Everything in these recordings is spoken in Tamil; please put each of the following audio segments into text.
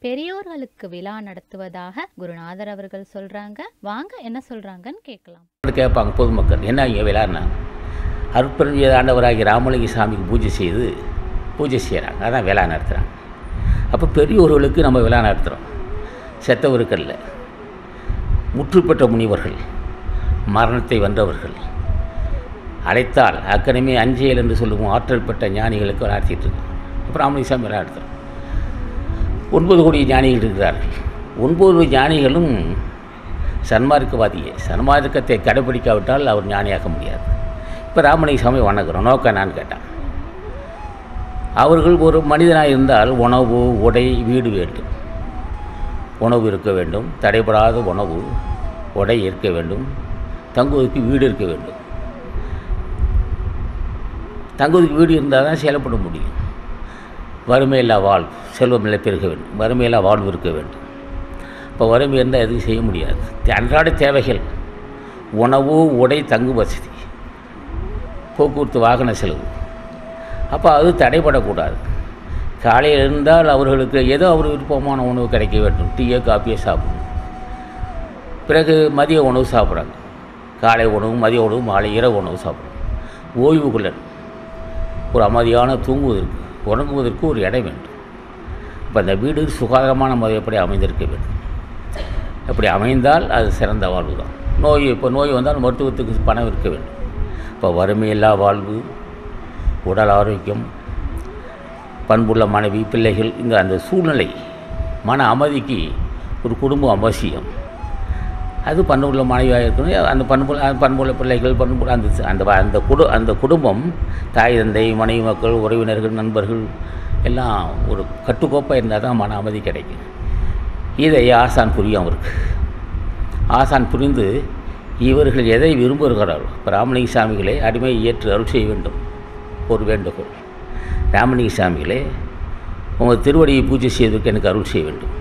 பெரியோர்களுக்கு விழா நடத்துவதாக குருநாதர் அவர்கள் சொல்றாங்க வாங்க என்ன சொல்றாங்கன்னு கேட்கலாம் அப்படி கேட்பாங்க பொதுமக்கள் என்ன இங்கே விழான்னா அருட்பெருஞ்சிய ஆண்டவராகிய ராமலிங்க சாமிக்கு பூஜை செய்து பூஜை செய்கிறாங்க அதான் விழா நடத்துகிறாங்க அப்போ பெரியோர்களுக்கு நம்ம விழா நடத்துகிறோம் செத்தவருக்கல்ல முற்று பெற்ற முனிவர்கள் மரணத்தை வென்றவர்கள் அழைத்தால் அக்கனமே அஞ்சேல் என்று சொல்லுவோம் ஆற்றல் பெற்ற ஞானிகளுக்கு நடத்திட்டு இருக்கோம் அப்புறம் ராமலிங்க சாமி விழா நடத்துகிறோம் ஒன்பது கோடி ஞானிகள் இருக்கிறார்கள் ஒன்பது ஞானிகளும் சன்மார்க்கவாதியே சன்மார்க்கத்தை கடைபிடிக்காவிட்டால் அவர் ஞானியாக முடியாது இப்போ ராமலிங்க சாமி வணங்குறோம் நோக்க நான் கேட்டான் அவர்கள் ஒரு மனிதனாக இருந்தால் உணவு உடை வீடு வேண்டும் உணவு இருக்க வேண்டும் தடைபடாத உணவு உடை இருக்க வேண்டும் தங்குவதற்கு வீடு இருக்க வேண்டும் தங்குவதற்கு வீடு இருந்தால் தான் செயல்பட முடியும் வறுமையில்லா வாழ்வு செல்வமில்லை பெருக வேண்டும் வறுமையில்லா வாழ்வு இருக்க வேண்டும் இப்போ வறுமை இருந்தால் எதுவும் செய்ய முடியாது அன்றாட தேவைகள் உணவு உடை தங்கு வசதி போக்குவரத்து வாகன செலவு அப்போ அது தடைபடக்கூடாது காலையில் இருந்தால் அவர்களுக்கு ஏதோ அவர் விருப்பமான உணவு கிடைக்க வேண்டும் டீயோ காப்பியோ சாப்பிடணும் பிறகு மதிய உணவு சாப்பிட்றாங்க காலை உணவு மதிய உணவு மாலை இரவு உணவு சாப்பிட்றாங்க ஓய்வு கொள்ளணும் ஒரு அமைதியான தூங்குவதற்கு உறங்குவதற்கு ஒரு இடம் வேண்டும் இப்போ அந்த வீடு சுகாதாரமான முறை எப்படி அமைந்திருக்க வேண்டும் அப்படி அமைந்தால் அது சிறந்த வாழ்வு தான் நோய் இப்போ நோய் வந்தால் மருத்துவத்துக்கு பணம் இருக்க வேண்டும் இப்போ வறுமையில்லா வாழ்வு உடல் ஆரோக்கியம் பண்புள்ள மனைவி பிள்ளைகள் இந்த அந்த சூழ்நிலை மன அமைதிக்கு ஒரு குடும்பம் அவசியம் அது பண்புள்ள மனைவியாக இருக்கணும் அந்த பண்புள்ள அந்த பண்புள்ள பிள்ளைகள் பண்புள்ள அந்த அந்த அந்த குடு அந்த குடும்பம் தாய் தந்தை மனைவி மக்கள் உறவினர்கள் நண்பர்கள் எல்லாம் ஒரு கட்டுக்கோப்பாக இருந்தால் தான் மன அமைதி கிடைக்கும் இதை ஆசான் புரியும் அவருக்கு ஆசான் புரிந்து இவர்கள் எதை விரும்புகிறார்களோ இப்போ ராமலிங்க சாமிகளே அடிமை ஏற்று அருள் செய்ய வேண்டும் ஒரு வேண்டுகோள் ராமலிங்க சாமிகளே உங்கள் திருவடியை பூஜை செய்வதற்கு எனக்கு அருள் செய்ய வேண்டும்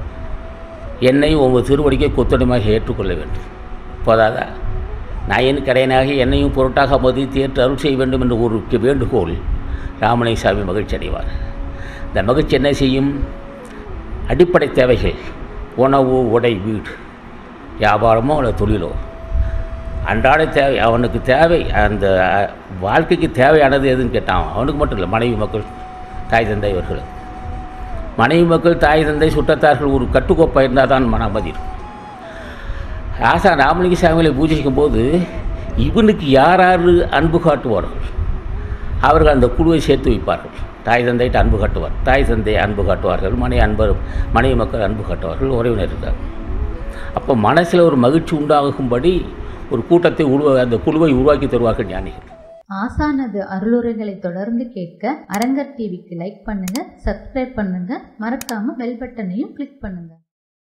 என்னை உங்கள் திருவடிக்கை கொத்தடிமையாக ஏற்றுக்கொள்ள வேண்டும் போதாதா நான் என் கடையனாக என்னையும் பொருட்டாக மதித்து ஏற்று அருள் செய்ய வேண்டும் என்று ஒரு வேண்டுகோள் ராமலிங்க சாமி மகிழ்ச்சி அடைவார் இந்த மகிழ்ச்சி என்ன செய்யும் அடிப்படை தேவைகள் உணவு உடை வீடு வியாபாரமோ அல்ல தொழிலோ அன்றாட தேவை அவனுக்கு தேவை அந்த அஹ், வாழ்க்கைக்கு தேவையானது எதுன்னு கேட்டான் அவனுக்கு மட்டும் இல்லை மனைவி மக்கள் தாய் தந்தை இவர்கள் மனைவி மக்கள் தாய் தந்தை சுற்றத்தார்கள் ஒரு கட்டுக்கோப்பாக இருந்தால் தான் மன அமைதி இருக்கும் ஆசா ராமலிங்க சாமிகளை பூஜிக்கும் போது இவனுக்கு யார் யார் அன்பு காட்டுவார்கள் அவர்கள் அந்த குழுவை சேர்த்து வைப்பார்கள் தாய் தந்தைட்டு அன்பு காட்டுவார் தாய் தந்தை அன்பு காட்டுவார்கள் மனைவி அன்பர் மனைவி மக்கள் அன்பு காட்டுவார்கள் உறவினர் இருக்கார் அப்போ மனசில் ஒரு மகிழ்ச்சி உண்டாகும்படி ஒரு கூட்டத்தை உருவா அந்த குழுவை உருவாக்கி தருவார்கள் ஞானிகள் ஆசானது அருளுரைகளை தொடர்ந்து கேட்க அரங்கர் டிவிக்கு லைக் பண்ணுங்க சப்ஸ்கிரைப் பண்ணுங்க மறக்காம பெல் பட்டனையும் கிளிக் பண்ணுங்க